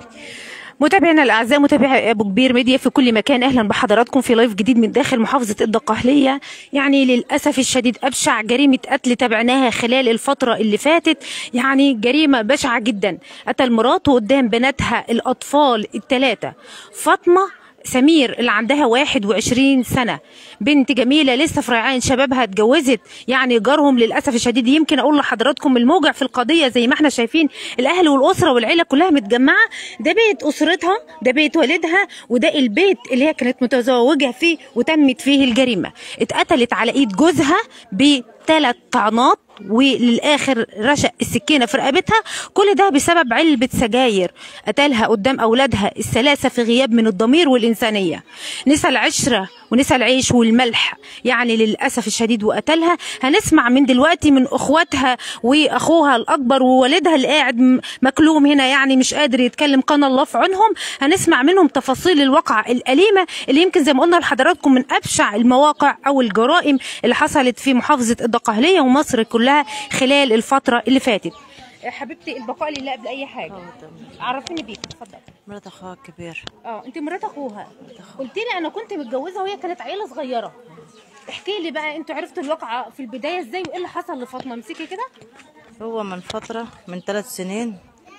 متابعينا الاعزاء متابعي ابو كبير ميديا في كل مكان اهلا بحضراتكم في لايف جديد من داخل محافظه الدقهليه يعني للاسف الشديد ابشع جريمه قتل تابعناها خلال الفتره اللي فاتت يعني جريمه بشعه جدا قتل مراته قدام بناتها الاطفال الثلاثه فاطمه سمير اللي عندها 21 سنة بنت جميلة لسه في ريعان شبابها اتجوزت يعني جارهم للأسف الشديد يمكن أقول لحضراتكم الموجع في القضية زي ما احنا شايفين الأهل والأسرة والعيلة كلها متجمعة ده بيت أسرتها ده بيت والدها وده البيت اللي هي كانت متزوجة فيه وتمت فيه الجريمة اتقتلت على إيد جوزها بثلاث طعنات وللاخر رشق السكينه في رقبتها كل ده بسبب علبه سجاير قتلها قدام اولادها الثلاثه في غياب من الضمير والانسانيه نسى العشره ونسى العيش والملح يعني للاسف الشديد وقتلها هنسمع من دلوقتي من اخواتها واخوها الاكبر ووالدها اللي قاعد م- مكلوم هنا يعني مش قادر يتكلم قنا الله في عونهم هنسمع منهم تفاصيل الواقعه الاليمه اللي يمكن زي ما قلنا لحضراتكم من ابشع المواقع او الجرائم اللي حصلت في محافظه الدقهليه ومصر كلها خلال الفتره اللي فاتت حبيبتي البقاء لله قبل اي حاجه عرفيني بيك اتفضل مرات اخوها الكبير اه انت مرات اخوها قلت لي انا كنت متجوزه وهي كانت عيله صغيره احكي لي بقى انتوا عرفتوا الواقعه في البدايه ازاي وايه اللي حصل لفاطمه امسكي كده هو من فترة من ثلاث سنين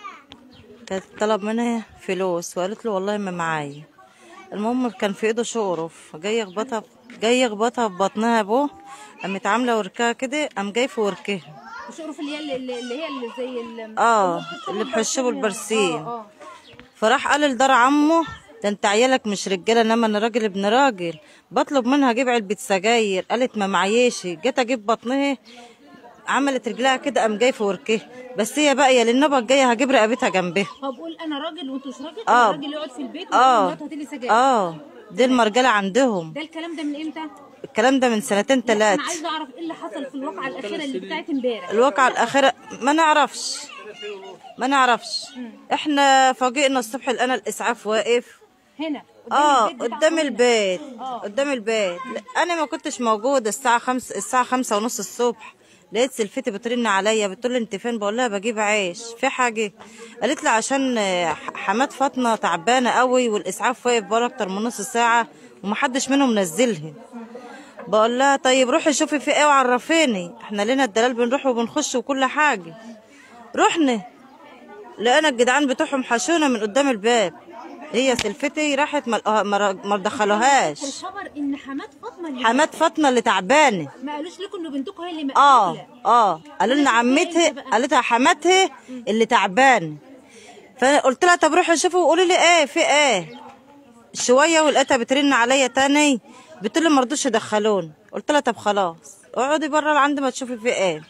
كانت طلب منها فلوس وقالت له والله ما معايا المهم كان في ايده شقرف جاي يخبطها جاي يخبطها في بطنها ابوه قامت عامله وركها كده قام جاي في وركها الشقرف اللي هي اللي اللي هي اللي زي ال- اه اللي بحشبه البرسيم اه اه فراح قال لدار عمه ده انت عيالك مش رجاله انما انا راجل ابن راجل بطلب منها اجيب علبه سجاير قالت ما معيش جيت اجيب بطنها عملت رجلها كده قام جاي في وركها بس هي باقيه للنبه الجايه هجيب رقبتها جنبها طب قول انا راجل وانتوا مش راجل آه. الراجل يقعد في البيت اه ومراته هتلي سجاير اه دي المرجله عندهم ده الكلام ده من امتى؟ الكلام ده من سنتين انا ثلاثه عايزه اعرف ايه اللي حصل في الواقعه الاخيره اللي بتاعت امبارح الواقعة الأخيرة ما نعرفش ما نعرفش احنا فاجئنا الصبح لقينا الإسعاف واقف هنا اه البيت بتاع قدام أخونا. البيت آه. قدام البيت لا، انا ما كنتش موجودة الساعة خمس الساعة خمسة ونص الصبح لقيت سلفتي بترن عليا بتقول لي انت فين بقول لها بجيب عيش في حاجة قالت لي عشان آه، ح- حماد فاطمة تعبانة قوي والإسعاف واقف بقاله أكتر من نص ساعة ومحدش منهم نزلها بقول لها طيب روحي شوفي في ايه وعرفيني احنا لنا الدلال بنروح وبنخش وكل حاجة رحنا لقينا الجدعان بتوعهم حشونا من قدام الباب هي سلفتي راحت ما لقوها- ما ما دخلوهاش الخبر ان حماد فاطمه اللي حماد فاطمه اللي تعبانه ما قالوش لكم ان بنتكم هي اللي اه مقتوله اه قالوا لنا عمتها قالتها حماتها اللي تعبانه فقلت لها طب روحي شوفوا وقولي لي ايه في ايه شويه ولقيتها بترن عليا تاني بتقول لي ما رضوش يدخلوني قلت لها طب خلاص اقعدي بره عندي ما تشوفي في ايه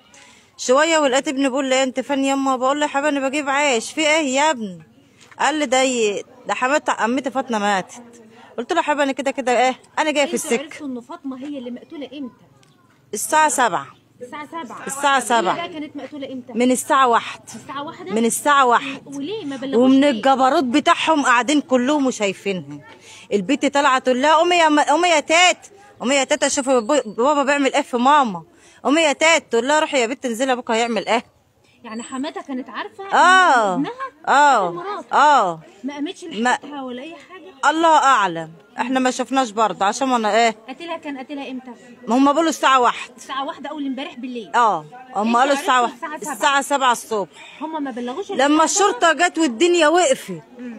شويه ولقيت ابني بيقول لي انت فين يما بقول له يا حبيبي انا بجيب عيش في ايه يا ابني قال لي ده ي- ده حماتي عمتي فاطمه ماتت قلت له يا حبيبي انا كده كده ايه انا جايه في انتوا السكه عرفتوا ان فاطمه هي اللي مقتوله امتى؟ الساعه سبعة الساعه 7 الساعة سبعة. هي بقى كانت مقتوله امتى؟ من الساعه واحد الساعه 1 من الساعة واحد وليه ما بلغوش ومن ليه؟ الجبروت بتاعهم قاعدين كلهم وشايفينها البنت طالعه تقول لها قومي يا م- قومي يا تات قومي يا تات شوفي بابا بابا بيعمل ايه في ماما قومي يا تات تقول لها روحي يا بنت انزلي ابوك هيعمل ايه يعني حماتها كانت عارفه اه ان ابنها اه قتل مراته. اه ما قامتش ما- لحقتها ولا اي حاجه الله اعلم احنا ما شفناش برضه عشان انا ايه قتلها كان قتلها امتى؟ ما هم بيقولوا الساعه واحد الساعه 1 اول امبارح بالليل اه هم انتوا قالوا الساعه عرفتوا واحد الساعة الساعه سبعة الصبح هم ما بلغوش لما الشرطه جت والدنيا وقفت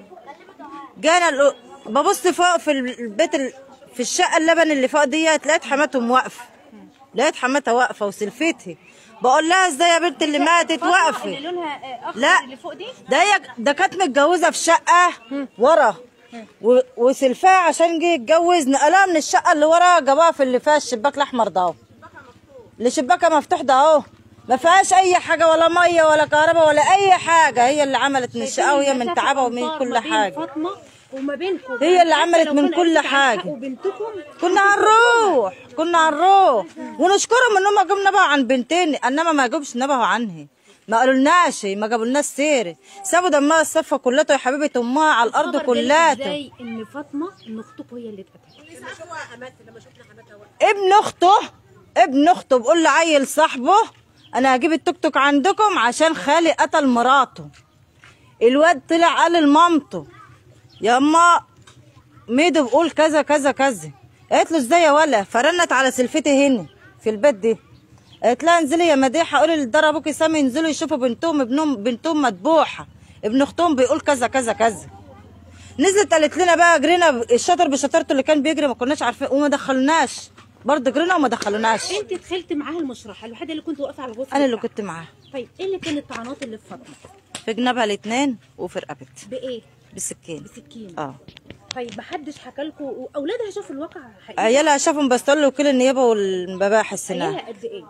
جانا ال- ببص فوق في البيت ال... في الشقه اللبن اللي فوق ديت لقيت حماتهم واقفه لقيت حماتها واقفه وسلفتي بقول لها ازاي يا بنت اللي ماتت اللي واقفه لونها آه، اخضر لا. اللي فوق دي ده هي ده كانت متجوزه في شقه ورا و... وسلفاه عشان جه يتجوز نقلها من الشقه اللي ورا جابوها في اللي فيها الشباك الاحمر ده اهو اللي شباكها مفتوح ده اهو ما فيهاش اي حاجه ولا ميه ولا كهرباء ولا اي حاجه هي اللي عملت من الشقه وهي من تعبها ومن كل حاجه فاطمه وما بينكم هي اللي حتى عملت لو من كان كل قريب عن حاجة. حق وبنتكم كنا هنروح كنا هنروح ونشكرهم ان هم جم نبهوا عن بنتين انما ما جابوش نبهوا عنها ما قالولناش ما جابولناش سيره سابوا دمها الصفه كلته يا حبيبه امها على الارض خبر جالك كلها ازاي ان فاطمه ان اختكم هي اللي اتقتلت ابن اخته ابن اخته بيقول لعيل صاحبه انا هجيب التوك توك عندكم عشان خالي قتل مراته الواد طلع قال لمامته يا اما ميدو بقول كذا كذا كذا قالت له ازاي يا ولا فرنت على سلفتي هنا في البيت دي قالت لها انزلي يا مديحه قولي للدار ابوكي سامي ينزلوا يشوفوا بنتهم ابنهم بنتهم مذبوحه ابن اختهم بيقول كذا كذا كذا نزلت قالت لنا بقى جرينا الشاطر بشطارته اللي كان بيجري ما كناش عارفين وما دخلناش برضه جرينا وما دخلوناش انت دخلت معاها المشرحه الوحيده اللي كنت واقفه على الغرفه انا اللي بتاعها. كنت معاها طيب ايه اللي كانت الطعنات اللي في فاطمه في جنابها الاثنين وفي رقبتها بايه بالسكين بسكين اه طيب محدش حكى لكم واولادها شافوا الواقع حقيقي عيالها شافهم بس طلعوا وكيل النيابه والمباحث هناك عيالها قد ايه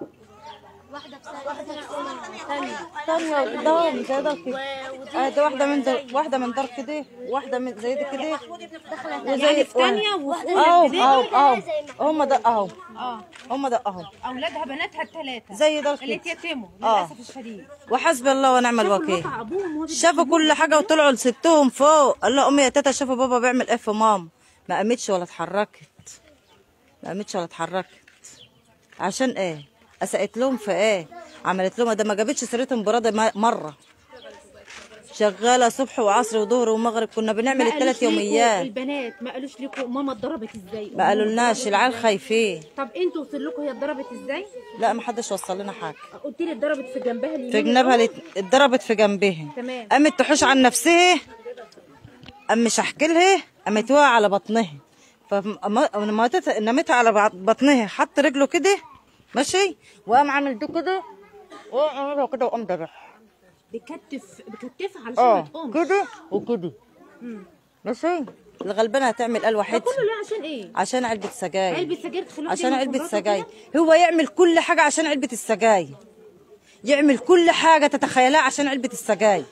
ثانية قدام زي ده كده اه ده واحدة من ده واحدة من دار كده واحدة من زي ده كده يعني في ثانيه وفي اهو اولى اهو ابتدائي اهو هم ده اهو اه هم ده اهو اولادها بناتها الثلاثه زي ده اللي كده اتيتموا آه. للاسف الشديد وحسبي الله ونعم شافوا الوكيل الواقع ابوهم وهو شافوا كل حاجة وطلعوا لستهم فوق قال لها امي يا تاتا شافوا بابا بيعمل ايه في ماما ما قامتش ولا اتحركت ما قامتش ولا اتحركت عشان ايه اسقت لهم في ايه عملت لهم ده ما جابتش سيرتهم برادة ما- مرة شغالة صبح وعصر وظهر ومغرب كنا بنعمل ما الثلاث قالوش ليكوا يوميات البنات ما قالوش لكم ماما اتضربت ازاي ما قالولناش العيال خايفين طب انتوا وصل لكم هي اتضربت ازاي لا ما حدش وصل لنا حاجة قلت لي اتضربت في جنبها اليمين في جنبها الأول؟ الات- اتضربت في جنبها تمام. قامت تحوش عن نفسها قام مش احكي لها قامت واقعه على بطنها فلما نمتها على بع- بطنها حط رجله كده ماشي وقام عامل ده كده وقام عاملها كده وقام ذبح بكتف بكتفها علشان ما اه تقومش كده وكده ماشي الغلبانه هتعمل قال واحد كله ليه عشان ايه عشان علبه سجاير علبة سجاير تخلوها عشان تعمل علبة مراته سجاير كده؟ هو يعمل كل حاجة عشان علبة السجاير يعمل كل حاجة تتخيلها عشان علبة السجاير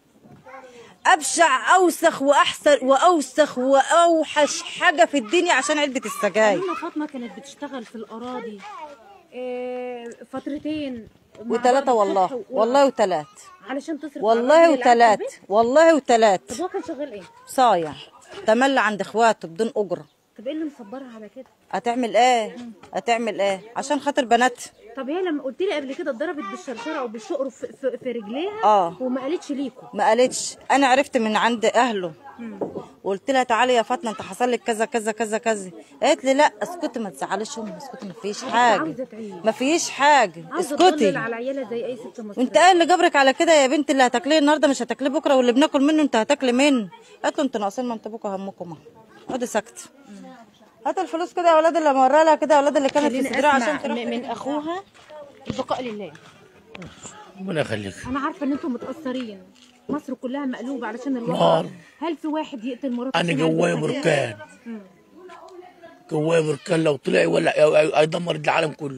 أبشع أوسخ وأحسن وأوسخ وأوحش حاجة في الدنيا عشان علبة السجاير قالوا لنا فاطمه كانت بتشتغل في الاراضي آه، فترتين مع وثلاثة بعض والله فتح و- والله وثلاث علشان تصرف على والله الراجل اللي قاعد في وثلاث البيت؟ والله وثلاث طب هو كان شغال ايه؟ صايع تملى عند اخواته بدون أجرة طب ايه اللي مصبرها على كده؟ هتعمل ايه هتعمل ايه عشان خاطر بناتها طب هي لما قلت لي قبل كده اتضربت بالشرشره او بالشقر في, في, في رجليها آه. وما قالتش ليكوا ما قالتش انا عرفت من عند اهله وقلت لها تعالي يا فاطمه انت حصل لك كذا كذا كذا كذا قالت لي لا اسكتي ما تزعليش امي اسكتي ما فيش حاجه عاوزة تعيش. ما فيش حاجه عاوزه تضلل اسكتي على عيالها زي اي ست مصريه وانت قال اللي جبرك على كده يا بنت اللي هتاكليه النهارده مش هتاكليه بكره واللي بناكل منه انت هتاكلي منه قالت له انتوا ناقصين ما انتوا بكره همكم اهو اقعدي ساكته هات الفلوس كده يا اولاد اللي موريها لها كده يا اولاد اللي كانت في خليني صدرها عشان اسمع تروح م- من اخوها البقاء لله ربنا يخليك انا عارفه ان انتم متاثرين مصر كلها مقلوبه علشان الوضع نار. هل في واحد يقتل مراته انا عشان علبة جوايا سجاير؟ بركان جوايا بركان لو طلع ولا هيدمر العالم كله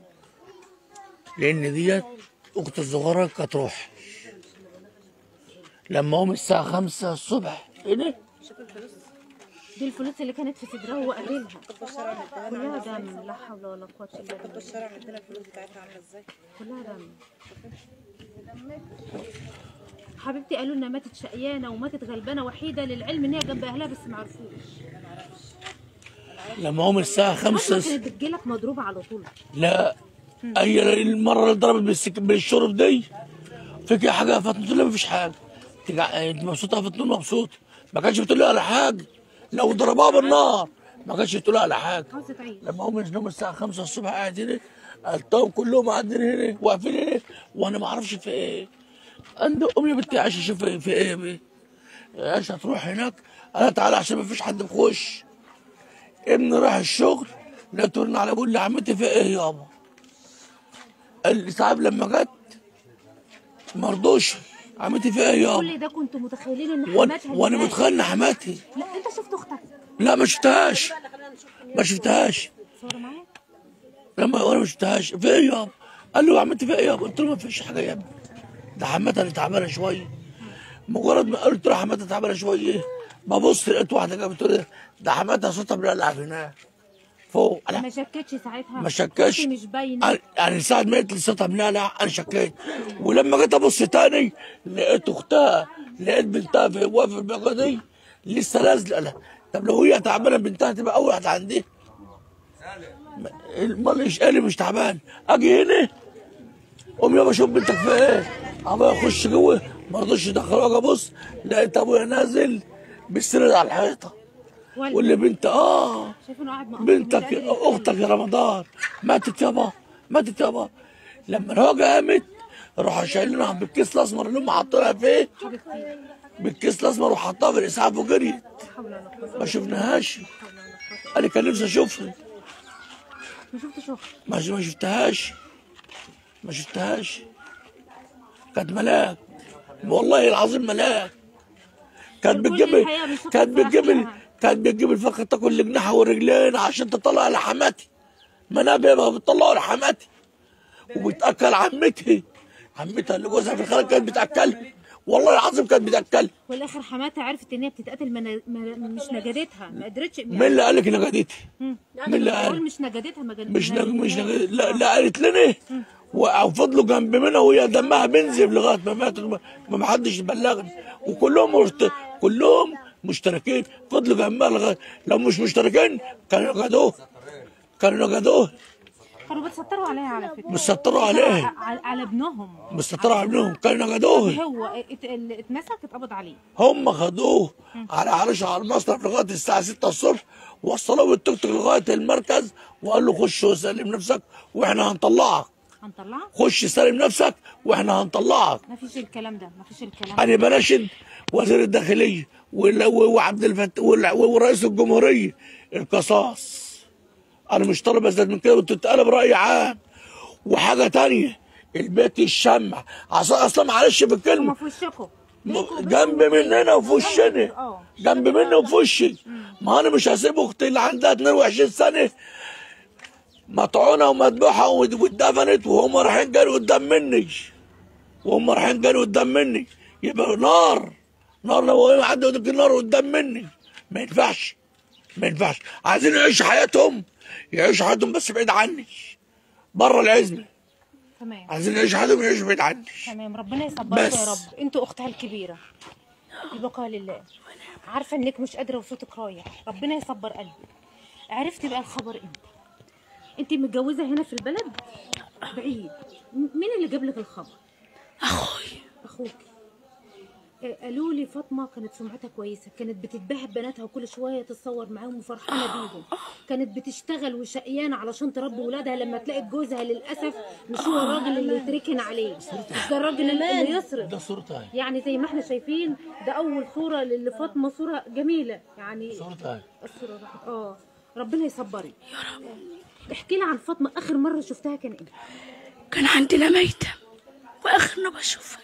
لان ديت اختي الصغيره كانت روح لما قوم الساعه خمسة الصبح هنا دي الفلوس اللي كانت في صدرها وهو قابلها كلها دم لا حول ولا قوه الا بالله الشارع عندنا الفلوس بتاعتها عامله ازاي كلها دم حبيبتي قالوا انها ماتت شقيانه وماتت غلبانه وحيده للعلم ان هي جنب اهلها بس ما عرفوش لما قوم الساعه فاطمه خمسة كانت بتجيلك مضروبه على طول لا هي المره اللي ضربت بالسك... بالشرب دي فيك يا حاجه يا فاطمه تقول لها مفيش حاجه تجع... انت مبسوطه يا فاطمه مبسوطه ما كانش بتقول لها على حاجه لو ضربوها بالنار ما كانش بتقول لها على حاجه عاوزه تعيش لما هم نوم الساعه 5 الصبح قاعد هنا قلتهم كلهم قاعدين هنا واقفين هنا وانا ما اعرفش في ايه عند امي يا بنتي عايشه شوف في ايه بيه عايشه تروح هناك انا تعالى عشان ما فيش حد بيخش ابني راح الشغل لقيته رن على بقول لي عمتي في ايه يابا قال لي صاحب لما جت ما رضوش عمتي في ايه يابا كل ده كنتوا متخيلين ان وانا حماتها وانا اللي ماتت. متخيل إن حماتي لا انت شفت اختك لا ما شفتهاش ما شفتهاش صور معايا لما وانا ما شفتهاش في ايه يابا؟ قال له عملت في ايه يابا؟ قلت له ما فيش حاجه يا ابني ده حماتها اللي تعبانه شويه مجرد ما قلت له حماتها تعبانه شويه ببص لقيت واحده جايه بتقول إيه؟ ده حماتها صوتها بيلعب هناك فوق ما انا شكتش ساعتها ما شكاش أختي مش باينه أنا- يعني ساعة ما قلت لي صوتها بنعلع انا شكيت ولما جيت ابص تاني لقيت اختها لقيت بنتها في واقفه في البقعه دي لسه نازله لها طب لو هي تعبانه بنتها تبقى اول واحده عندي امال ايش قال لي مش تعبان اجي هنا قوم يابا شوف بنتك في ايه ابا اخش جوه ما رضوش يدخلوها ابص لقيت ابويا نازل بالسرير على الحيطه والد واللي بنت اه شايفينه قاعد مقطوع بنتك مش قادر يتكلم. اختك يا رمضان ماتت يابا ماتت يابا لما الهوجه قامت راحوا شايلينها بالكيس الاسمر اللي هم حاطينها فيه بالكيس الاسمر وحطها في الاسعاف وجريت ما شفناهاش انا كان نفسي اشوفها ما شفتش اخت ما ما شفتهاش ما شفتهاش كانت ملاك والله العظيم ملاك كانت كل بتجيب الحياة بنشوف كانت الفرح بتجيب فيها. كانت بتجيب الفرخه تاكل الجناح والرجلين عشان تطلع لحماتي منابع ما بتطلعوا لحماتي وبتاكل عمتي عمتها اللي جوزها في الخارج كانت بتاكلها والله العظيم كانت بتاكلها والاخر حماتها عرفت ان هي بتتقتل من من- مش نجدتها ما قدرتش مين اللي قال لك نجدتي؟ مين اللي قال؟ بقول مش نجدتها ما جد- مش ما نج... مش نجدتهاش. نج... لا, لا قالت لنا وفضلوا جنب منها وهي دمها بينزف لغايه ما ماتت ما ما حدش بلغني وكلهم مشت... كلهم مشتركين فضلوا جنبها لغايه لو مش مشتركين كانوا نجدوه كانوا نجدوه كانوا بيتستروا عليها على فكره بيستروا عليه على, على ابنهم بيستروا على ابنهم كانوا نجدوه هو ات- اللي اتمسك اتقبض عليه هم خدوه على عرش على المصرف لغايه الساعه 6 الصبح وصلوه بالتوك توك لغايه المركز وقال له خش وسلم نفسك واحنا هنطلعك هنطلعها خش سلم نفسك واحنا هنطلعك ما فيش الكلام ده ما فيش الكلام ده انا بناشد وزير الداخليه وال- وعبد الفتاح وال- ورئيس الجمهوريه القصاص انا مش طالب ازيد من كده وتتقلب راي عام وحاجه تانية البيت الشمع عص- اصلا معلش هما بالكلمه في وشكم م- جنب مننا وفي وشنا اه. جنب مني وفي وشي ما انا مش هسيب اختي اللي عندها 22 سنه مطعونه ومذبوحه ود- واتدفنت وهم رايحين جري قدام مني وهم رايحين جري قدام مني يبقى نار نار لو حد يقول لك النار قدام مني ما ينفعش ما ينفعش عايزين يعيشوا حياتهم يعيشوا حياتهم بس بعيد عني بره العزمه تمام عايزين يعيشوا حياتهم يعيشوا بعيد عني تمام ربنا يصبرك بس. يا رب انتوا اختها الكبيره البقاء لله عارفه انك مش قادره وصوتك رايح ربنا يصبر قلبك عرفتي بقى الخبر امتى انت متجوزه هنا في البلد بعيد م- مين اللي جاب لك الخبر اخوي اخوك آه، قالوا لي فاطمه كانت سمعتها كويسه كانت بتتباهى ببناتها وكل شويه تتصور معاهم وفرحانه بيهم كانت بتشتغل وشقيانه علشان تربي ولادها لما تلاقي جوزها للاسف مش هو الراجل اللي يتركن عليه مش ده الراجل اللي اللي يصرف ده صورتها يعني زي ما احنا شايفين ده اول صوره لفاطمه صوره جميله يعني صورتها الصوره راحت اه ربنا يصبرك يا رب احكي لي عن فاطمه اخر مره شفتها كان امتى كان عندنا ميتة واخرنا بشوفها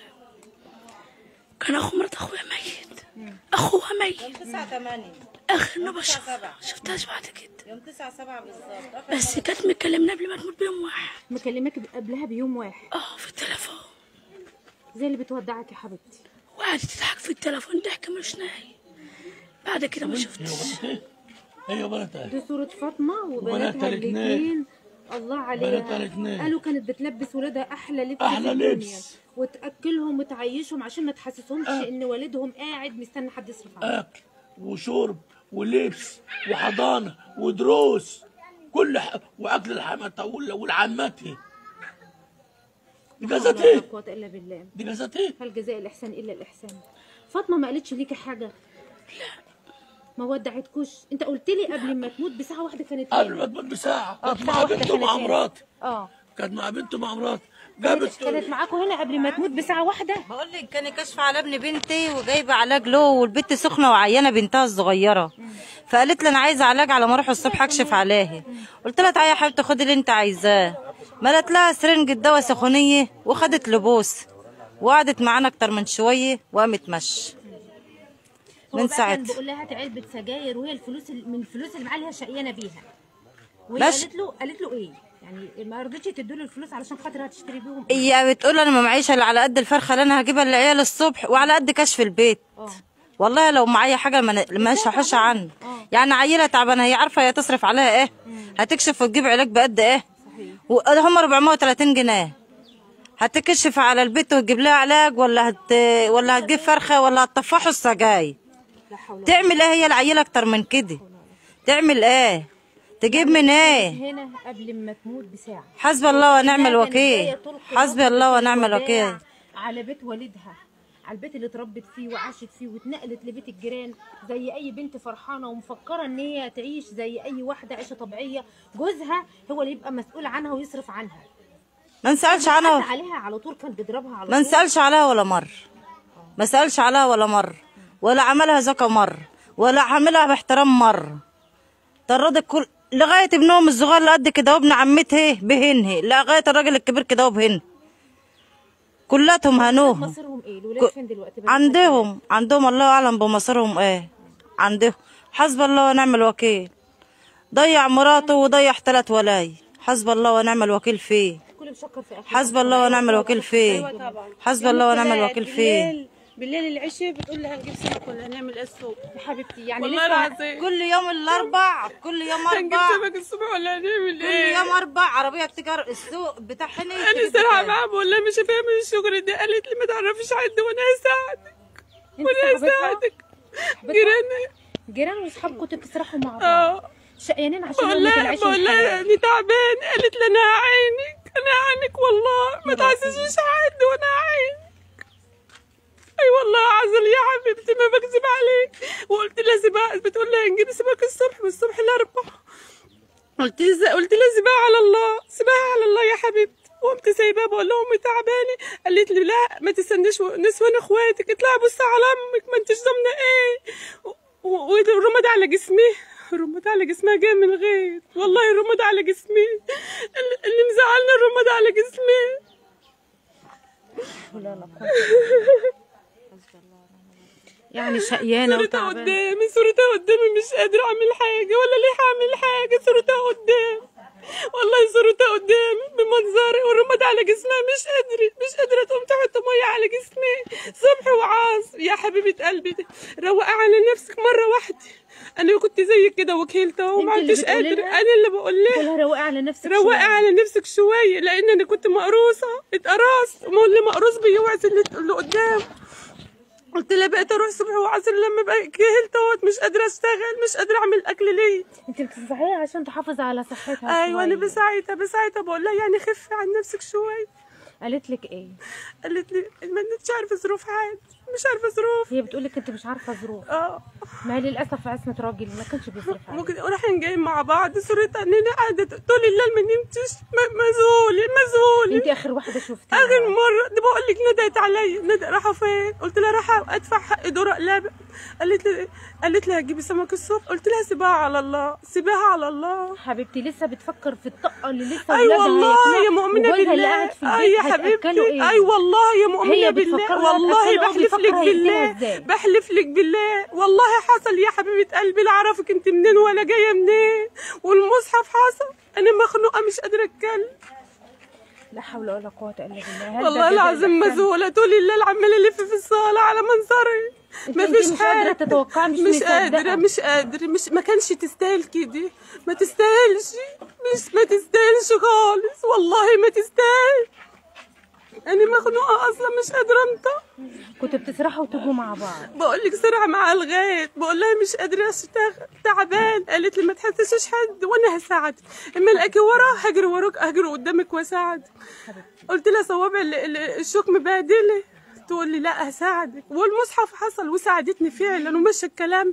كان اخو مرات اخويا ميت اخوها ميت 9 8 اخرنا بشوفها شفتهاش بعد كده يوم 9 7 بالظبط بس كانت مكلمنا قبل ما تموت بيوم واحد مكلمك قبلها بيوم واحد اه في التليفون زي اللي بتودعك يا حبيبتي وقعدت تضحك في التليفون ضحك ملوش نهاية بعد كده ما شفتش هي بنتها دي صورة فاطمة وبناتها وبناتها الاتنين. الاثنين الله بناتها عليها الاتنين. قالوا كانت بتلبس ولادها احلى لبس أحلى في الدنيا. لبس. وتاكلهم وتعيشهم عشان ما تحسسهمش ان والدهم قاعد مستني حد يصرف عليه اكل وشرب ولبس وحضانه ودروس كل ح... واكل الحماتها وال- والعماتي دي لا حول جازت ولا ايه؟ قوة الا بالله دي جازت ايه؟ هل جزاء الاحسان الا الاحسان فاطمة ما قالتش ليكي حاجة لا ما ودعتكوش انت قلت لي قبل ما تموت بساعة واحدة كانت قبل فين؟ ما تموت بساعه اه كانت بساعة مع واحدة بنته مع كانت فين؟ مراتي اه كانت مع بنته مع مراتي كانت جابت كانت معاكم هنا قبل ما تموت بساعة واحدة بقول لك كان كشف على ابن بنتي وجايبه علاج له والبنت سخنه وعيانه بنتها الصغيره فقالت لي انا عايزه علاج على ما اروح الصبح اكشف عليها قلت لها تعالي يا حبيبتي خدي اللي انت عايزاه ملت لها سرنجة دواء سخونيه وخدت لبوس وقعدت معانا اكتر من شويه وقامت مشي هو من بقى كان ساعتها بيقول لها هات علبه سجاير وهي الفلوس ال- من الفلوس اللي معاها شقيانه بيها وهي ماشي. قالت له قالت له ايه يعني ما رضتش تدوا له الفلوس علشان خاطر هتشتري بيهم هي بتقول انا ما معيش الا على قد الفرخه اللي انا هجيبها للعيال الصبح وعلى قد كشف البيت اه والله لو معايا حاجه ما مش هحوش عنه يعني عيله تعبانه هي عارفه هي تصرف عليها ايه هتكشف وتجيب علاج بقد ايه هم 430 جنيه هتكشف على البيت وتجيب لها علاج ولا هت... ولا هتجيب فرخه ولا هتطفحوا السجاير لا حول ولا تعمل ايه هي العيله اكتر من كده تعمل ايه تجيب من ايه هنا قبل ما تموت بساعه حسبي الله ونعم كانت الوكيل جاية تلقي حسبي نظرة الله ونعم الوداع الوكيل على بيت والدها على البيت اللي اتربت فيه وعاشت فيه واتنقلت لبيت الجيران زي اي بنت فرحانه ومفكره ان هي تعيش زي اي واحده عيشه طبيعيه جوزها هو اللي يبقى مسؤول عنها ويصرف عنها ما نسالش حد عنها عليها على طول كان بيضربها على ما طول نسالش عليها ولا مره ما سالش عليها ولا مره ولا عملها زكا مره ولا عاملها باحترام مره طردت كل لغايه ابنهم الصغير اللي قد كده وابن عمتها بهنه لغايه الراجل الكبير كده وبهن كلاتهم هنوهم مصيرهم ايه الولاد فين دلوقتي بقى؟ عندهم عندهم الله اعلم بمصيرهم ايه عندهم حسب الله ونعم الوكيل ضيع مراته وضيع ثلاث ولاي حسب الله ونعم الوكيل فيه الكل مشكر في اخر حسب الله ونعم الوكيل فيه طبعا حسب الله ونعم الوكيل فيه بالليل بالليل العشاء بتقول لي هنجيب سمك ولا هنعمل ايه الصبح يا حبيبتي يعني والله لسه العظيم كل يوم الاربع كل يوم هنجيب اربع سمك الصبح ولا هنعمل كل ايه يوم اربع عربيه بتجر السوق بتاع هنا انا صراحه معاها بقول لها مش فاهمه الشغل ده قالت لي ما تعرفيش حد وانا هساعدك انت وانا صاحبتها هساعدك جيراني جيران واصحابكم تسرحوا مع بعض اه شقيانين عشان بقول يومك لها العيش بقول لها الحلال اني تعبان قالت لي انا هعينك انا هعينك والله ما تعززيش حد وانا هعينك اي والله عزل يا حبيبتي ما بكذب عليك وقلت لها سباق بتقول لها نجيب سباق الصبح من الصبح الاربع قلت لها قلت لها سيبها على الله سيبها على الله يا حبيبتي وقمت سايباها بقول لها امي تعبانه قالت لي لا ما تستنيش نسوان اخواتك اطلعي بصي على امك ما انتش ضامنه ايه و- و- والرماد على جسمي الرماد على جسمها جاي من غير والله الرماد على جسمي اللي- اللي مزعلنا الرماد على جسمي ولا لا قوة. يعني شقيانه صورتها وتعبانه قدامي صورتها قدامي مش قادرة أعمل حاجة ولا ليه هعمل حاجة صورتها قدامي والله صورتها قدامي بمنظري والرماد على جسمها مش قادرة مش قادرة تقوم تحط مية على جسمي صبح وعاص يا حبيبة قلبي ده روقي على نفسك مرة واحدة أنا كنت زيك كده وكيلتها وما انت اللي عدتش بتقولي قادرة لها؟ أنا اللي بقول لها قولها روقي على نفسك روقي شوية. على نفسك شوية لأن أنا كنت مقروصة اتقرصت ما هو اللي مقروص بيوعز اللي, اللي قدام قلت لها بقيت اروح الصبح وعصر لما بقى كهلت اهوت مش قادره اشتغل مش قادره اعمل اكل ليه انت بتنصحيها عشان تحافظ على صحتها ايوه انا شوية. بساعدها بساعدها بقول لها يعني خفي عن نفسك شويه قالت لك ايه قالت لي ما مش عارفه ظروف حالي مش عارفه ظروف هي بتقول لك انت مش عارفه ظروف اه ما هي للاسف عصمه راجل ما كانش بيصرف عليها ممكن رايحين جايين مع بعض صورتها اننا قاعده طول الليل ما نمتش م- مذهوله مذهوله انت اخر واحده شفتيها اخر مره دي بقول لك ندهت عليا ندى رايحه فين قلت لها رايحه ادفع حق دور قلابه قالت لي قالت لي هتجيبي سمك الصبح قلت لها سيبها على الله سيبها على الله حبيبتي لسه بتفكر في الطاقه اللي لسه اي ولادها والله هياكلوها، يا مؤمنه وجوزها اللي بالله قاعد في اي البيت يا حبيبتي هتاكلوا ايه اي والله يا مؤمنه هي بالله بتفكر لها والله تاكلوا، هو بحلف لك بيفكر بالله هيقتلها ازاي. بحلف لك بالله والله حصل يا حبيبه قلبي لا اعرفك انت منين ولا جايه منين والمصحف حصل انا مخنوقه مش قادره اتكلم لا حول ولا قوه الا بالله هل ده والله جزاء العظيم الإحسان؟ مذهوله طول الليل عماله الف في الصاله على منظري انت- ما انت فيش مش قادرة حاجه تتوقعي، مش مش مصدقة. قادره مش قادره مش ما كانش تستاهل كده ما تستاهلش مش ما تستاهلش خالص والله ما تستاهل انا مخنوقه اصلا مش قادره انطق كنتوا بتسرحوا وتجوا مع بعض بقول لك سرعه مع الغاية بقول لها مش قادره اشتغل تعبان قالت لي ما تحسسش حد وانا هساعدك اما الاقي ورا هجري وراك هجري قدامك واساعدك قلت لها صوابع ال- ال- الشوك مبهدله تقول لي لا هساعدك والمصحف حصل وساعدتني فعلا ومشى الكلام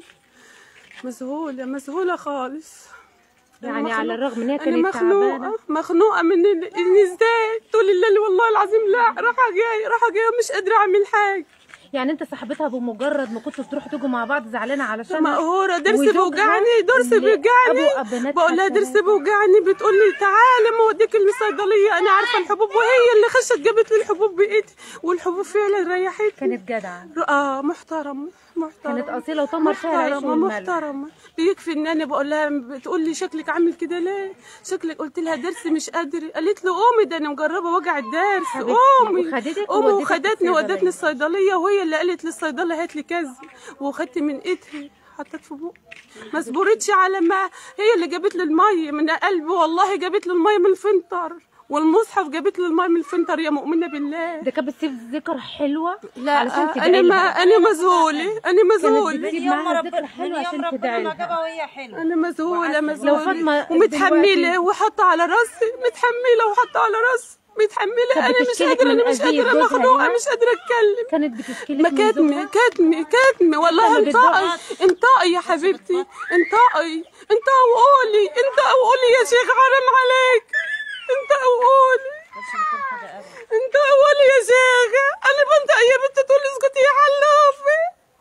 مذهوله مذهوله خالص يعني على الرغم ان هي انا كانت تعبانه مخنوقه مخنوقه من ال- ان ازاي طول الليل والله العظيم لا راحه جاي راحه جاي ومش قادره اعمل حاجه يعني انت صاحبتها بمجرد ما كنتوا تروحوا تجوا مع بعض زعلانه علشان مقهورة درسي وزوجها بوجعني درسي اللي بيوجعني أبو بناتها بقول لها درسي التلاتة. بوجعني بتقول لي تعالي ما اوديك الصيدليه انا عارفه الحبوب وهي اللي خشت جابت لي الحبوب بايدي والحبوب فعلا ريحتني كانت جدعه اه محترمه محترمه كانت اصيله وطمر فيها العيش محترمه والملح محترمه بيكفي ان انا بقول لها بتقول لي شكلك عامل كده ليه شكلك قلت لها درسي مش قادره قالت لي قومي ده انا مجربه وجع الدرس حبيبتي، قومي وخدتك قومي وودتك وخدتني الصيدلية. ودتني الصيدليه وهي اللي قالت للصيدله هات لي كذا وخدت من ايدها حطيت في بوقي ما صبرتش على ما هي اللي جابت لي الميه من قلبي والله جابت لي الميه من الفنتر والمصحف جابت لي الميه من الفنتر يا مؤمنه بالله ده كانت بتسيب ذكر حلوه لا علشان تدعي انا ما لها. انا مذهوله انا مذهوله بتسيب من يوم معاها ربنا ذكر من حلوه يوم عشان ربنا تدعي ما لها جابها وهي حلوه انا مذهوله لو مذهوله فاطمة ومتحمله دلوقتي- وحاطه على راسي متحمله وحاطه على راسي متحمله كانت انا مش بتشتكي لك قادره من انا مش أذية قادره جوزها مخنوقه يعني؟ مش قادره اتكلم كانت بتشكي ما لك من كاتمه زوجها كاتمه كاتمه والله لما انطقي بتضغط. انطقي يا حبيبتي انطقي انطقي وقولي انطقي وقولي يا شيخ حرام عليك انطقي وقولي انطقي وقولي يا شيخ انا بنطق يا بنت تقول لي اسكتي يا حلافه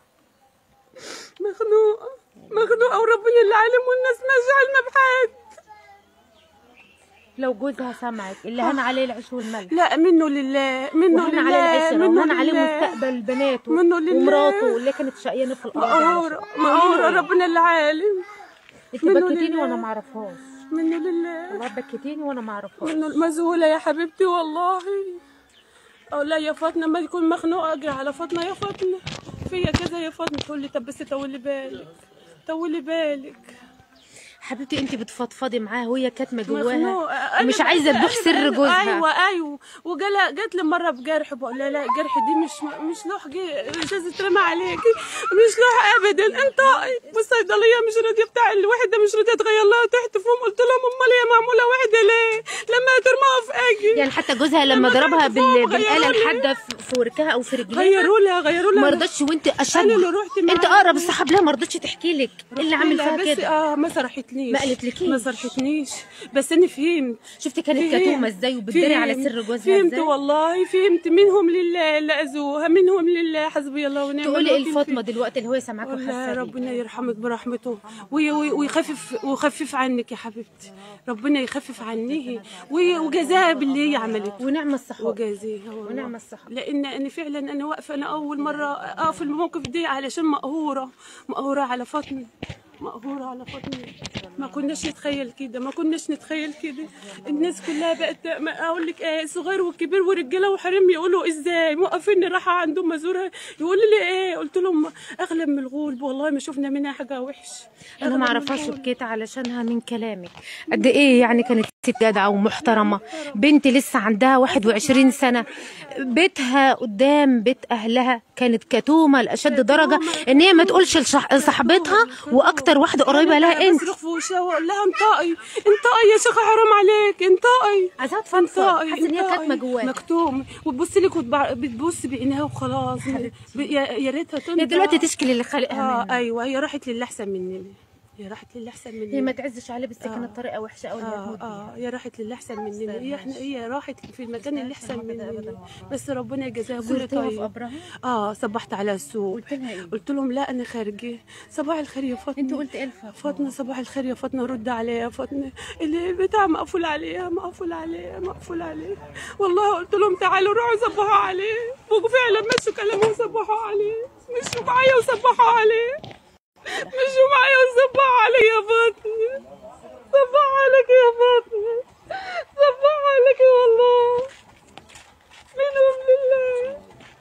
مخنوقه مخنوقه وربنا اللي عالم والناس ما جعلنا بحد لو جوزها سمعك اللي هان عليه العيش والملح لا منه لله منه وهان لله عليه العشرة منه وهان عليه لله. مستقبل بناته منه لله. ومراته اللي كانت شقيانة في الأرض مقهورة علشان- مقهورة ربنا اللي عالم انت منه بكيتيني لله. وانا ما اعرفهاش منه لله والله بكيتيني وانا ما اعرفهاش منه المذهولة يا حبيبتي والله أو لا يا فاطمة ما يكون مخنوقة أجري على فاطمة يا فاطمة فيا كذا يا فاطمة تقول لي طب بس طولي بالك طولي بالك حبيبتي انت بتفضفضي معاها وهي كاتمه مخنوقة. جواها أنا ومش بس- عايزه أنا تبوح سر بقول- جوزها ايوه ايوه وجلا جات لي مره بجرح بقول لها لا الجرح دي مش مش لوح جي- مش لازم ترمى عليكي مش لوح ابدا انطقي والصيدليه مش راضيه بتاع الوحده مش راضيه تغير لها تحت فيهم قلت لهم امال هي معموله وحده ليه لما ترماها في اجي يعني حتى جوزها لما لما ضربها كانت بال... فوق بالاله غيروا لي. الحاده في في وركها او في رجلها غيروا لها غيروا لها ما رضتش وانت اشد أنا اللي رحت انت معاها. اقرب الصحاب لها ما رضتش تحكي لك ايه اللي عامل لا، فيها بس كده اه ما صرحتنيش ما قالتلكيش. ما صرحتنيش بس انا فهمت شفتي كانت فهمت. كتومه ازاي وبتداري على فهمت. سر جوزها فهمت ازاي والله فهمت منهم لله اللي اذوها منهم لله حسبي الله ونعم تقولي ايه الوكيل الفاطمه فيه. دلوقتي اللي هو سامعاك والله وحاسه بيه؟ ربنا يرحمك برحمته وي- وي- ويخفف ويخفف عنك يا حبيبتي ربنا يخفف عنه وي- وجزاها باللي هي عملته ونعم الصحاب وجازيها والله. ونعم الصحاب. لان انا فعلا انا واقفه انا اول مره اقف الموقف ده علشان مقهوره مقهوره على فاطمه مقهورة على فاطمة ما كناش نتخيل كده ما كناش نتخيل كده الناس كلها بقت ما اقول لك ايه صغير وكبير ورجاله وحريم يقولوا ازاي موقفين راحة عندهم مزورها يقول لي ايه قلت لهم اغلب من الغول والله ما شفنا منها حاجة وحش انا أغلب ما من اعرفهاش الغول. بكيت علشانها من كلامك قد ايه يعني كانت ست جدعه ومحترمه بنتي لسه عندها 21 سنه بيتها قدام بيت اهلها كانت كتومه لاشد درجه ان هي ما تقولش لصح- لصاحبتها واكتر واحده قريبه لها انت بصرخ في وشها واقول لها انطقي انطقي يا شيخه حرام عليك انطقي عايزاها تفضفض انطقي حاسه ان هي انطقي. كاتمه جواها مكتوم وتبص لك وتبع- بتبص بعينها وخلاص ب- يا يا ريتها تنطق هي دلوقتي تشكي اللي خالقها اه منها ايوه هي راحت للي احسن مننا هي راحت للي احسن مننا هي ما تعزش عليه بس كانت طريقه وحشه قوي انها اه تموت بيها. اه هي راحت للي احسن مننا هي احنا هي راحت في المكان اللي احسن مننا بس ربنا يجازاها كل زرتيها في طيب قبرها اه صبحت على السوق قلت لها ايه قلت لهم لا انا خارجه صباح الخير يا فاطمه انت قلت ايه لفاطمه فاطمه صباح الخير يا فاطمه رد عليا يا فاطمه اللي بتاع مقفول عليها مقفول عليها مقفول عليه والله قلت لهم تعالوا روحوا صبحوا عليه وفعلا مشوا كلامه وصبحوا عليه مشوا معايا وصبحوا عليه مشوا معايا وصبحوا عليه يا فاطمه صبحوا عليك يا فاطمه صبحوا عليك والله منهم لله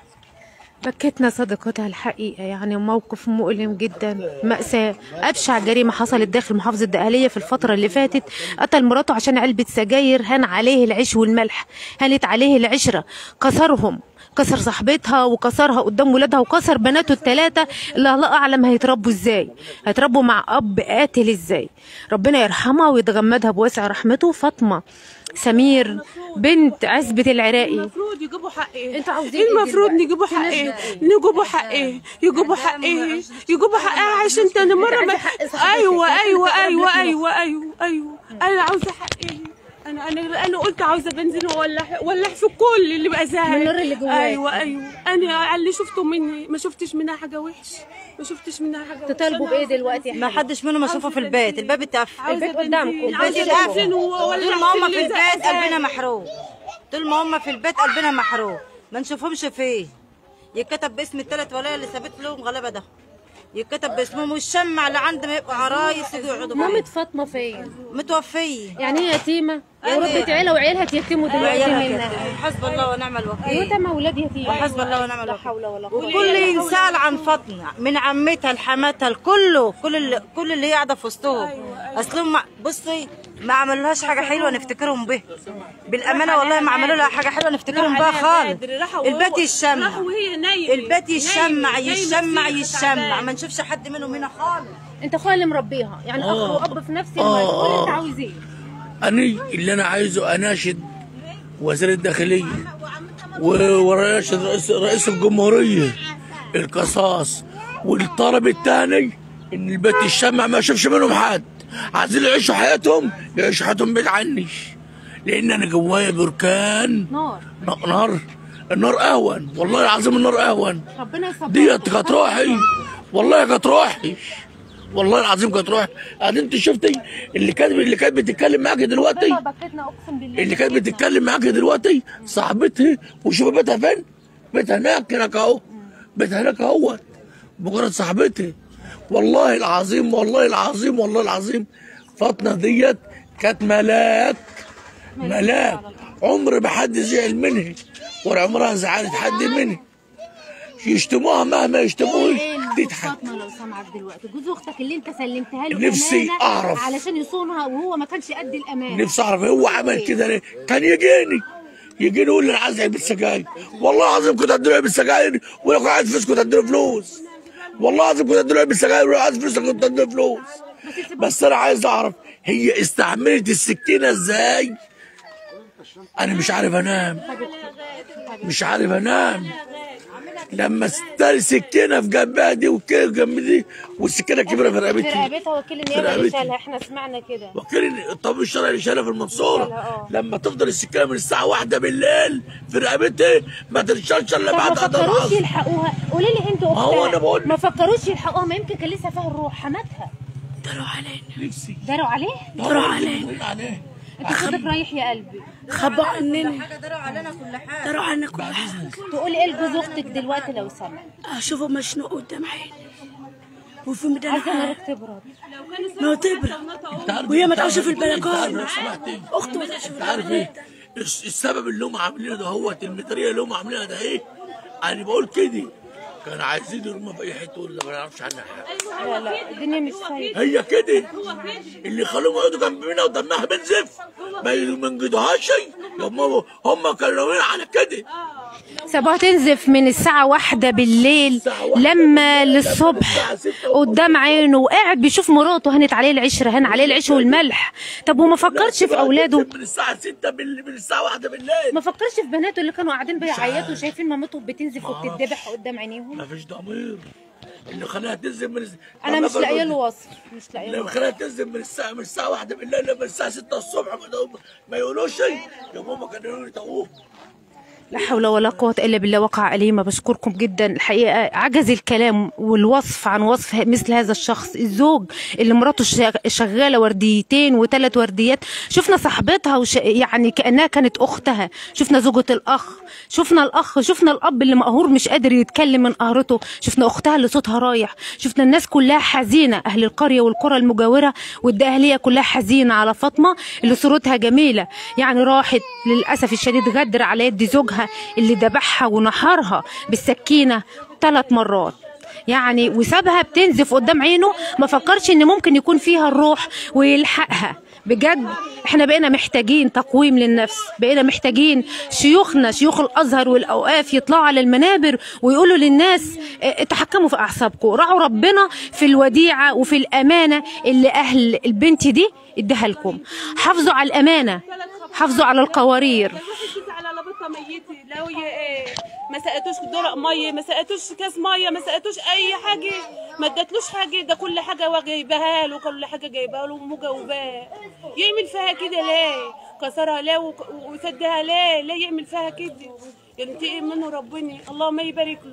بكتنا صديقتها الحقيقة يعني موقف مؤلم جدا مأساة أبشع جريمة حصلت داخل محافظة الدقهلية في الفترة اللي فاتت قتل مراته عشان علبة سجاير هان عليه العيش والملح هانت عليه العشرة كسرهم كسر صاحبتها وكسرها قدام ولادها وكسر بناته الثلاثة اللي الله أعلم هيتربوا ازاي هيتربوا مع أب قاتل ازاي ربنا يرحمها ويتغمدها بواسع رحمته فاطمة سمير بنت عزبة العراقي المفروض يجيبوا حق ايه انتوا عاوزين ايه المفروض دلوقتي؟ نجيبوا في حق ناس ايه بقى- نجيبوا حق ايه يجيبوا حق ايه يجيبوا حقها عشان تاني مره ما... حق صاحبتك. ايوه انت ايوه بتقرب ايوه لك ايوه ايوه ايوه انا عاوزه حق ايه انا انا انا قلت عاوزه بنزين وولع ولع في كل اللي بقى زهق من النار اللي جواك. ايوه ايوه انا على اللي شفته مني ما شفتش منها حاجه وحش ما شفتش منها حاجه وحشة. تطالبوا أنا بايه عاوزة دلوقتي يا ما حبيبي؟ حدش منهم اشوفه في البيت الباب اتقفل عاوزة البيت قدامكم. بنزين، البيت عاوزة اتقفل. بنزين وولع طول ما هم في اللي زهق البيت قلبنا زهق. محروق طول ما هم في البيت قلبنا محروق ما نشوفهمش فيه يتكتب باسم الثلاث ولايا اللي سابت لهم غلبه ده يتكتب باسمهم والشمع اللي عند ما يبقوا عرايس يجوا يقعدوا مامة فيه فاطمة فين؟ متوفيه يعني هي يتيمة وربة عيلة وعيالها تيتموا دلوقتي وعيالها منها كده حسب الله ونعم الوكيل ايوه اولاد يتيم وحسب الله ونعم الوكيل حول ولا وكل ينسال عن فاطمه من عمتها لحماتها لكله كل اللي كل اللي هي قاعده في وسطهم اصلهم ما- بصي ما عملوهاش حاجه حلوه نفتكرهم بها بالامانه والله ما عملوا لها حاجه حلوه نفتكرهم بها خالص البيت يشمع راح وهي نايمه البيت يشمع نايمة، يشمع نايمة فيه يشمع تعبانة. ما نشوفش حد منهم هنا خالص انت اخويا اللي مربيها يعني اخ آه. واب في نفس آه، الوقت قول آه. انت عاوز ايه أنا اللي أنا عايزه أناشد وزير الداخليه و- ورئيس رئيس, رئيس الجمهوريه القصاص والطلب الثاني ان البيت الشمع ما اشوفش منهم حد عايزين يعيشوا حياتهم يعيشوا حياتهم بعيد عني لان انا جوايا بركان نار ن- نار النار اهون والله العظيم النار اهون ربنا يصبرك ديت كانت روحي والله كانت روحي والله العظيم كانت روحي ادي انت شفتي اللي كانت اللي كانت بتتكلم معاكي دلوقتي بكتنا اقسم بالله اللي كانت بتتكلم معاكي دلوقتي صاحبتها وشوف بيتها فين بيتها هناك هناك اهو بيتها هناك اهو مجرد صاحبتها والله العظيم والله العظيم والله العظيم فاطمه ديت كانت ملاك ملاك عمر ما حد زعل منها ولا عمرها زعلت حد منها يشتموها مهما يشتموها تضحك فاطمه لو سمعك دلوقتي جوز اختك اللي انت سلمتها له نفسي أمانة أعرف. علشان يصونها وهو ما كانش قد الامانه نفسي اعرف هو عمل كده ليه كان يجيني يجيني يقول لي انا عايز علبه سجاير والله العظيم كنت اديله علبه سجاير ولو كان عايز فلوس كنت اديله فلوس والله العظيم كنت اديله علبه سجاير ولو عايز فلوس كنت اديله فلوس بس انا عايز اعرف هي استعملت السكينه ازاي انا مش عارف انام مش عارف انام لما استري سكينه في جنبها دي وكده جنب دي والسكينه كبيره في في رقبتي رقبتها وكيل النيابه اللي رقبتي. شالها احنا سمعنا كده وكيل الطبيب الشرعي اللي شالها في المنصوره اه. لما تفضل السكينه من الساعه واحدة بالليل في رقبتها ما تنشرش الا طب ما بعد قدر فكروش العصر يلحقوها قولي لي انتوا ما هو اختها أنا بقول- ما فكروش يلحقوها ما يمكن كان لسه فيها الروح حماتها داروا علينا نفسي داروا عليه داروا علينا عليه انت صوتك رايح يا قلبي خبوا عننا داروا علينا كل حاجه داروا عنا كل حاجة تقولي ايه لجوز اختك دلوقتي لو سمع اشوفه مشنوق قدام عيني وفي ميدان عايزه حال نارك تبرد ما تبرد وهي ما تعيش في البلكونه اخته ما تعيش في انت عارف ايه الس- السبب اللي هم عاملينه ده هو المداريه اللي هم عاملينها ده ايه انا بقول كده كانوا عايزين يرموا في اي حته يقولوا ده ما نعرفش عنها حاجه لا لا الدنيا مش سايبه هي كده اللي خلوهم يقعدوا جنب منها ودمها بنزف ما ينجدوهاش هم هم كانوا ناويين على كده سابوها تنزف من الساعة واحدة بالليل الساعة واحدة لما بالليل، للصبح الساعة ستة ونص. قدام عينه وقاعد بيشوف مراته هنت عليه العشرة هن عليه العيش والملح طب وما فكرش في أولاده من الساعه 6 بالليل من الساعه 1 بالليل ما فكرش في بناته اللي كانوا قاعدين بيعيطوا شايفين مامتهم بتنزف وبتتذبح قدام عينيهم ما فيش ضمير اللي خلاها تنزل من الس- انا مش ما لاقيه له بقول- وصف مش لاقيه له اللي خلاها تنزل من الساعه من الساعه 1 بالليل لما الساعه 6 الصبح ما, يقولوا- ما يقولوش شيء يا ماما كانوا يقولوا لي توه لا حول ولا قوة إلا بالله وقع أليمة بشكركم جدا الحقيقة عجز الكلام والوصف عن وصف مثل هذا الشخص الزوج اللي مراته شغ- شغالة ورديتين وثلاث ورديات شفنا صاحبتها وش يعني كأنها كانت أختها شفنا زوجة الأخ شفنا الأخ شفنا الأب اللي مقهور مش قادر يتكلم من قهرته شفنا أختها اللي صوتها رايح شفنا الناس كلها حزينة أهل القرية والقرى المجاورة والدقهلية كلها حزينة على فاطمة اللي صورتها جميلة يعني راحت للأسف الشديد غدر على يد زوجها اللي ذبحها ونحرها بالسكينة ثلاث مرات يعني وسابها بتنزف قدام عينه ما فكرش ان ممكن يكون فيها الروح ويلحقها بجد احنا بقينا محتاجين تقويم للنفس بقينا محتاجين شيوخنا شيوخ الازهر والاوقاف يطلعوا على المنابر ويقولوا للناس اه، تحكموا في اعصابكم راعوا ربنا في الوديعه وفي الامانه اللي اهل البنت دي اداها لكم حافظوا على الامانه حافظوا على القوارير روحي على لبطه ميتي لو هي ايه ما سقتوش درق ميه ما سقتوش كاس ميه ما سقتوش اي حاجه ما ادتلوش حاجه ده كل حاجه هو جايبها له كل حاجه جايبها له ومجاوباه يعمل فيها كده ليه كسرها ليه وك- وسدها ليه ليه يعمل فيها كده ينتقم منه ربنا اللهم يبارك له